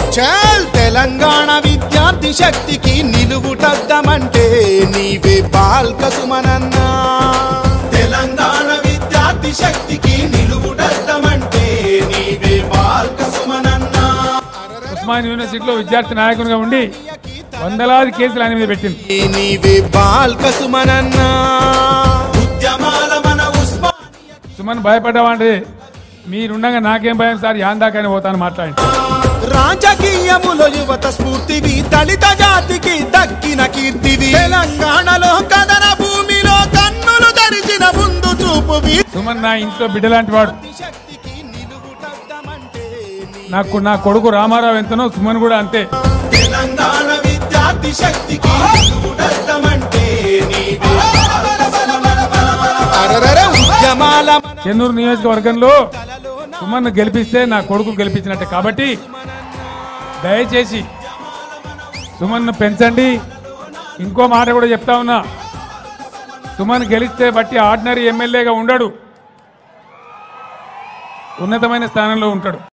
చల్ తెలంగాణ విద్యార్థి శక్తికి నిలువుటద్దమంటే నీవే బాల్క సుమనన్నా తెలంగాణ విద్యార్థి శక్తికి నిలువుటద్దమంటే నీవే బాల్క సుమనన్నా ఉస్మాన్ యూనివర్సిటీలో విద్యార్థి నాయకునిగా ఉండి వందలాది కేసులు ఆయన మీద పెట్టింది ఈ నీవే బాల్క సుమనన్నా ఉద్యమాల మన ఉస్మా సుమన్ భయపడ్డావంటే మీరుండగా నాకేం భయం సార్ యాన్ దాకానే పోతాను మాట్లాడి రాజకీయములో యువత స్ఫూర్తివి దళిత జాతికి దక్కిన కీర్తివి తెలంగాణలో కదన భూమిలో కన్నులు ధరిచిన ముందు చూపువి సుమన్ నా ఇంట్లో బిడ్డ లాంటి వాడు శక్తికి నిలువుటద్దమంటే నీ నాకు నా కొడుకు రామారావు ఎంతనో సుమన్ కూడా అంతే తెలంగాణ విద్యార్థి శక్తికి నిలువుటద్దమంటే నీవే అరరర ఉద్యమాల మన చెన్నూరు నియోజకవర్గంలో సుమన్ గెలిపిస్తే నా కొడుకు గెలిపించినట్టే కాబట్టి దయచేసి సుమన్ను పెంచండి ఇంకో మాట కూడా చెప్తా ఉన్నా సుమన్ గెలిస్తే బట్టి ఆర్డినరీ ఎమ్మెల్యేగా ఉండడు ఉన్నతమైన స్థానంలో ఉంటాడు